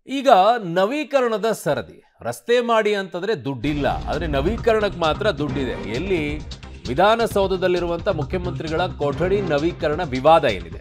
ಈಗ ನವೀಕರಣದ ಸರದಿ ರಸ್ತೆ ಮಾಡಿ ಅಂತಂದ್ರೆ ದುಡ್ಡಿಲ್ಲ ಆದರೆ ನವೀಕರಣಕ್ಕೆ ಮಾತ್ರ ದುಡ್ಡಿದೆ ಎಲ್ಲಿ ವಿಧಾನಸೌಧದಲ್ಲಿರುವಂಥ ಮುಖ್ಯಮಂತ್ರಿಗಳ ಕೊಠಡಿ ನವೀಕರಣ ವಿವಾದ ಏನಿದೆ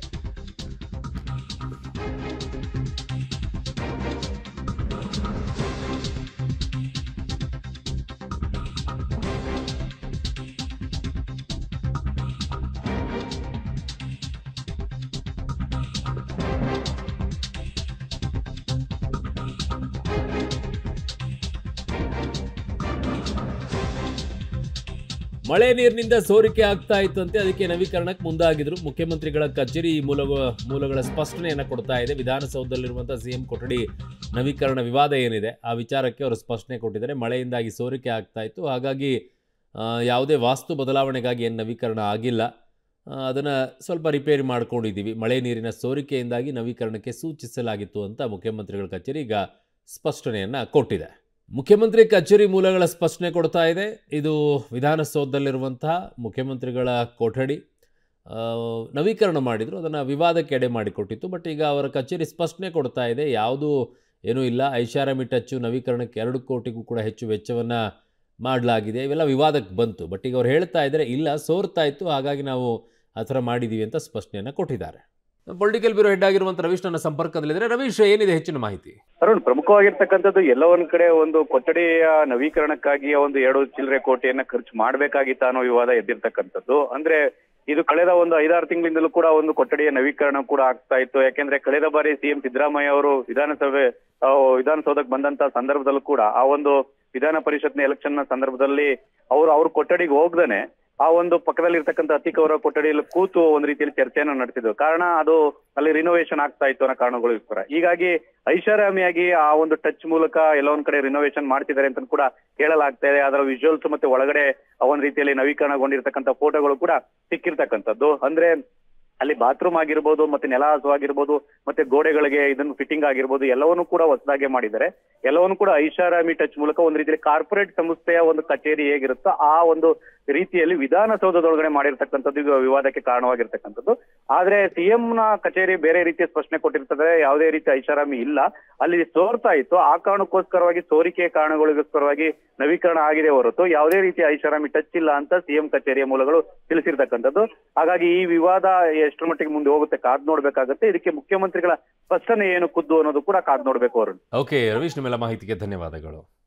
ಮಳೆ ನೀರಿನಿಂದ ಸೋರಿಕೆ ಆಗ್ತಾ ಇತ್ತಂತೆ ಅದಕ್ಕೆ ನವೀಕರಣಕ್ಕೆ ಮುಂದಾಗಿದ್ರು ಮುಖ್ಯಮಂತ್ರಿಗಳ ಕಚೇರಿ ಈ ಮೂಲ ಮೂಲಗಳ ಸ್ಪಷ್ಟನೆಯನ್ನು ಕೊಡ್ತಾ ಇದೆ ವಿಧಾನಸೌಧದಲ್ಲಿರುವಂಥ ಸಿಎಂ ಕೊಠಡಿ ನವೀಕರಣ ವಿವಾದ ಏನಿದೆ ಆ ವಿಚಾರಕ್ಕೆ ಅವರು ಸ್ಪಷ್ಟನೆ ಕೊಟ್ಟಿದ್ದಾರೆ ಮಳೆಯಿಂದಾಗಿ ಸೋರಿಕೆ ಆಗ್ತಾ ಇತ್ತು ಹಾಗಾಗಿ ಆ, ಯಾವುದೇ ವಾಸ್ತು ಬದಲಾವಣೆಗಾಗಿ ಏನು ನವೀಕರಣ ಆಗಿಲ್ಲ ಅದನ್ನು ಸ್ವಲ್ಪ ರಿಪೇರಿ ಮಾಡ್ಕೊಂಡಿದ್ದೀವಿ ಮಳೆ ನೀರಿನ ಸೋರಿಕೆಯಿಂದಾಗಿ ನವೀಕರಣಕ್ಕೆ ಸೂಚಿಸಲಾಗಿತ್ತು ಅಂತ ಮುಖ್ಯಮಂತ್ರಿಗಳ ಕಚೇರಿ ಈಗ ಸ್ಪಷ್ಟನೆಯನ್ನು ಕೊಟ್ಟಿದೆ ಮುಖ್ಯಮಂತ್ರಿ ಕಚೇರಿ ಮೂಲಗಳ ಸ್ಪಷ್ಟನೆ ಕೊಡ್ತಾ ಇದೆ ಇದು ವಿಧಾನಸೌಧದಲ್ಲಿರುವಂತಹ ಮುಖ್ಯಮಂತ್ರಿಗಳ ಕೊಠಡಿ ಆ, ನವೀಕರಣ ಮಾಡಿದರು ಅದನ್ನು ವಿವಾದಕ್ಕೆ ಎಡೆ ಮಾಡಿಕೊಟ್ಟಿತ್ತು ಬಟ್ ಈಗ ಅವರ ಕಚೇರಿ ಸ್ಪಷ್ಟನೆ ಕೊಡ್ತಾ ಇದೆ ಯಾವುದೂ ಏನೂ ಇಲ್ಲ ಐಷಾರಾಮಿ ಟಚ್ಚು ನವೀಕರಣಕ್ಕೆ ಎರಡು ಕೋಟಿಗೂ ಕೂಡ ಹೆಚ್ಚು ವೆಚ್ಚವನ್ನು ಮಾಡಲಾಗಿದೆ ಇವೆಲ್ಲ ವಿವಾದಕ್ಕೆ ಬಂತು ಬಟ್ ಈಗ ಅವ್ರು ಹೇಳ್ತಾ ಇದ್ದಾರೆ ಇಲ್ಲ ಸೋರ್ತಾ ಇತ್ತು ಹಾಗಾಗಿ ನಾವು ಆ ಥರ ಮಾಡಿದ್ದೀವಿ ಅಂತ ಸ್ಪಷ್ಟನೆಯನ್ನು ಕೊಟ್ಟಿದ್ದಾರೆ ಪೊಲಿಟಿಕಲ್ ಬ್ಯೂರೋ ಹೆಡ್ ಆಗಿರುವಂಥ ರವೀಶ್ ನನ್ನ ಸಂಪರ್ಕದಲ್ಲಿದ್ದಾರೆ ರವೀಶ್ ಏನಿದೆ ಹೆಚ್ಚಿನ ಮಾಹಿತಿ ಅರುಣ್ ಪ್ರಮುಖವಾಗಿರ್ತಕ್ಕಂಥದ್ದು ಎಲ್ಲ ಒಂದ್ ಕಡೆ ಒಂದು ಕೊಠಡಿಯ ನವೀಕರಣಕ್ಕಾಗಿ ಒಂದು ಎರಡು ಚಿಲ್ಲರೆ ಕೋಟಿಯನ್ನ ಖರ್ಚು ಮಾಡ್ಬೇಕಾಗಿತ್ತ ಅನ್ನೋ ವಿವಾದ ಎದ್ದಿರ್ತಕ್ಕಂಥದ್ದು ಅಂದ್ರೆ ಇದು ಕಳೆದ ಒಂದು ಐದಾರು ತಿಂಗಳಿಂದಲೂ ಕೂಡ ಒಂದು ಕೊಠಡಿಯ ನವೀಕರಣ ಕೂಡ ಆಗ್ತಾ ಇತ್ತು ಯಾಕೆಂದ್ರೆ ಕಳೆದ ಬಾರಿ ಸಿಎಂ ಸಿದ್ದರಾಮಯ್ಯ ಅವರು ವಿಧಾನಸಭೆ ಆ, ವಿಧಾನಸೌಧಕ್ಕೆ ಬಂದಂತ ಸಂದರ್ಭದಲ್ಲೂ ಕೂಡ ಆ ಒಂದು ವಿಧಾನ ಪರಿಷತ್ನ ಎಲೆಕ್ಷನ್ ನ ಸಂದರ್ಭದಲ್ಲಿ ಅವರು ಅವ್ರ ಕೊಠಡಿಗೆ ಹೋಗ್ದೇನೆ ಆ ಒಂದು ಪಕ್ಕದಲ್ಲಿ ಇರ್ತಕ್ಕಂಥ ಅತಿಕ್ ಅವರ ಕೊಠಡಿಯಲ್ಲಿ ಕೂತು ಒಂದ್ ರೀತಿಯಲ್ಲಿ ಚರ್ಚೆಯನ್ನು ನಡೆಸಿದ್ರು ಕಾರಣ ಅದು ಅಲ್ಲಿ ರಿನೋವೇಷನ್ ಆಗ್ತಾ ಇತ್ತು ಅನ್ನೋ ಕಾರಣಗಳಿಗೋಸ್ಕರ ಹೀಗಾಗಿ ಐಷಾರಾಮಿಯಾಗಿ ಆ ಒಂದು ಟಚ್ ಮೂಲಕ ಎಲ್ಲ ಒಂದ್ ಕಡೆ ರಿನೋವೇಷನ್ ಮಾಡ್ತಿದ್ದಾರೆ ಅಂತ ಕೂಡ ಹೇಳಲಾಗ್ತಾ ಇದೆ ಅದರ ವಿಜುವಲ್ಸ್ ಮತ್ತೆ ಒಳಗಡೆ ಆ ಒಂದ್ ರೀತಿಯಲ್ಲಿ ನವೀಕರಣಗೊಂಡಿರ್ತಕ್ಕಂಥ ಫೋಟೋಗಳು ಕೂಡ ಸಿಕ್ಕಿರ್ತಕ್ಕಂಥದ್ದು ಅಂದ್ರೆ ಅಲ್ಲಿ ಬಾತ್ರೂಮ್ ಆಗಿರ್ಬೋದು ಮತ್ತೆ ನೆಲ ಹಾಸು ಆಗಿರ್ಬೋದು ಮತ್ತೆ ಗೋಡೆಗಳಿಗೆ ಇದನ್ನು ಫಿಟ್ಟಿಂಗ್ ಆಗಿರ್ಬೋದು ಎಲ್ಲವನ್ನೂ ಕೂಡ ಹೊಸದಾಗಿ ಮಾಡಿದ್ದಾರೆ ಎಲ್ಲವನ್ನು ಕೂಡ ಐಷಾರಾಮಿ ಟಚ್ ಮೂಲಕ ಒಂದ್ ರೀತಿಯಲ್ಲಿ ಕಾರ್ಪೊರೇಟ್ ಸಂಸ್ಥೆಯ ಒಂದು ಕಚೇರಿ ಹೇಗಿರುತ್ತೋ ಆ ಒಂದು ರೀತಿಯಲ್ಲಿ ವಿಧಾನಸೌಧದೊಳಗಡೆ ಮಾಡಿರ್ತಕ್ಕಂಥದ್ದು ಈಗ ವಿವಾದಕ್ಕೆ ಕಾರಣವಾಗಿರ್ತಕ್ಕಂಥದ್ದು ಆದ್ರೆ ಸಿಎಂ ನ ಕಚೇರಿ ಬೇರೆ ರೀತಿಯ ಸ್ಪಷ್ಟನೆ ಕೊಟ್ಟಿರ್ತದೆ ಯಾವುದೇ ರೀತಿ ಐಷಾರಾಮಿ ಇಲ್ಲ ಅಲ್ಲಿ ಸೋರ್ತಾ ಇತ್ತು ಆ ಕಾರಣಕ್ಕೋಸ್ಕರವಾಗಿ ಸೋರಿಕೆ ಕಾರಣಗಳಿಗೋಸ್ಕರವಾಗಿ ನವೀಕರಣ ಆಗಿದೆ ಹೊರತು ಯಾವುದೇ ರೀತಿ ಐಷಾರಾಮಿ ಟಚ್ ಇಲ್ಲ ಅಂತ ಸಿಎಂ ಕಚೇರಿಯ ಮೂಲಗಳು ತಿಳಿಸಿರ್ತಕ್ಕಂಥದ್ದು ಹಾಗಾಗಿ ಈ ವಿವಾದ ಎಷ್ಟರ ಮಟ್ಟಿಗೆ ಮುಂದೆ ಹೋಗುತ್ತೆ ಕಾದ್ ನೋಡ್ಬೇಕಾಗತ್ತೆ ಇದಕ್ಕೆ ಮುಖ್ಯಮಂತ್ರಿಗಳ ಸ್ಪಷ್ಟನೆ ಏನು ಖುದ್ದು ಅನ್ನೋದು ಕೂಡ ಕಾದ್ ನೋಡ್ಬೇಕು ಅವರು ಓಕೆ ರವೀಶ್ ನಿಮ್ಮೆಲ್ಲ ಮಾಹಿತಿಗೆ ಧನ್ಯವಾದಗಳು